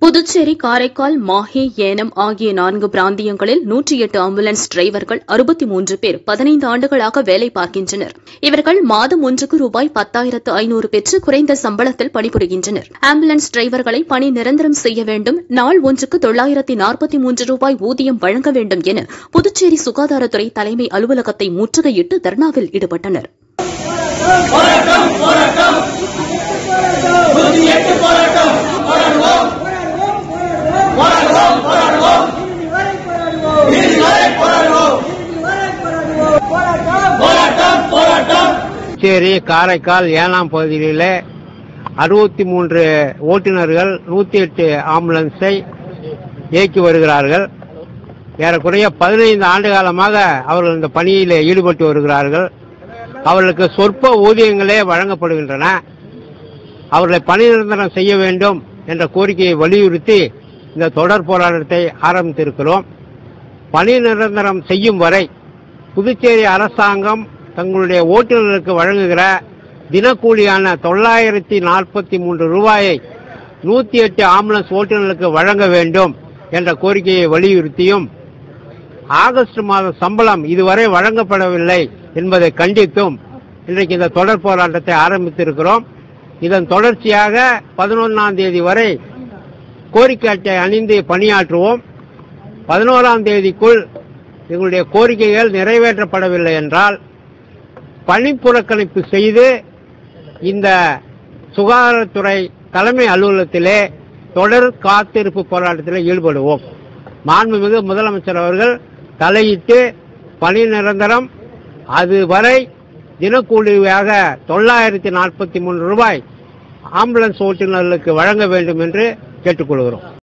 புதுச்சேரி காரைக்கால் மாஹே ஏனம் ஆகிய நான்கு பிராந்தியங்களில் நூற்றி எட்டு ஆம்புலன்ஸ் டிரைவர்கள் அறுபத்தி மூன்று பேர் பதினைந்து ஆண்டுகளாக வேலை பார்க்கின்றனர் இவர்கள் மாதம் ஒன்றுக்கு ரூபாய் பத்தாயிரத்து ஐநூறு பெற்று குறைந்த சம்பளத்தில் பணிபுரிகின்றனர் ஆம்புலன்ஸ் டிரைவர்களை பணி நிரந்தரம் செய்ய வேண்டும் நாள் ஒன்றுக்கு தொள்ளாயிரத்தி நாற்பத்தி மூன்று ரூபாய் ஊதியம் வழங்க வேண்டும் என புதுச்சேரி சுகாதாரத்துறை தலைமை அலுவலகத்தை முற்றுகையிட்டு தர்ணாவில் ஈடுபட்டனர் புதுச்சேரி காரைக்கால் ஏனாம் பகுதிகளிலே அறுபத்தி மூன்று ஓட்டுநர்கள் நூத்தி எட்டு ஆம்புலன்ஸை இயக்கி வருகிறார்கள் ஏறக்குறைய பதினைந்து ஆண்டு காலமாக அவர்கள் இந்த பணியில் ஈடுபட்டு வருகிறார்கள் அவர்களுக்கு சொற்ப ஊதியங்களே வழங்கப்படுகின்றன அவர்களை பணி நிரந்தரம் செய்ய வேண்டும் என்ற கோரிக்கையை வலியுறுத்தி இந்த தொடர் போராட்டத்தை ஆரம்பித்திருக்கிறோம் பணி நிரந்தரம் செய்யும் வரை புதுச்சேரி அரசாங்கம் தங்களுடைய ஓட்டுநர்களுக்கு வழங்குகிற தினக்கூலியான தொள்ளாயிரத்தி நாற்பத்தி மூன்று ரூபாயை நூத்தி எட்டு ஆம்புலன்ஸ் ஓட்டுநர்களுக்கு வழங்க வேண்டும் என்ற கோரிக்கையை வலியுறுத்தியும் ஆகஸ்ட் மாத சம்பளம் இதுவரை வழங்கப்படவில்லை என்பதை கண்டித்தும் இன்றைக்கு இந்த தொடர் போராட்டத்தை ஆரம்பித்திருக்கிறோம் இதன் தொடர்ச்சியாக பதினொன்றாம் தேதி வரை கோரிக்கை அட்டை அணிந்து பணியாற்றுவோம் பதினோராம் தேதிக்குள் எங்களுடைய கோரிக்கைகள் நிறைவேற்றப்படவில்லை என்றால் பணி புறக்கணிப்பு செய்து இந்த சுகாதாரத்துறை தலைமை அலுவலகத்திலே தொடர் காத்திருப்பு போராட்டத்தில் ஈடுபடுவோம் மாண்புமிகு முதலமைச்சர் அவர்கள் தலையிட்டு பணி நிரந்தரம் அதுவரை தினக்கூலியாக தொள்ளாயிரத்தி நாற்பத்தி மூன்று ரூபாய் ஆம்புலன்ஸ் ஓட்டுநர்களுக்கு வழங்க வேண்டும் என்று கேட்டுக்கொள்கிறோம்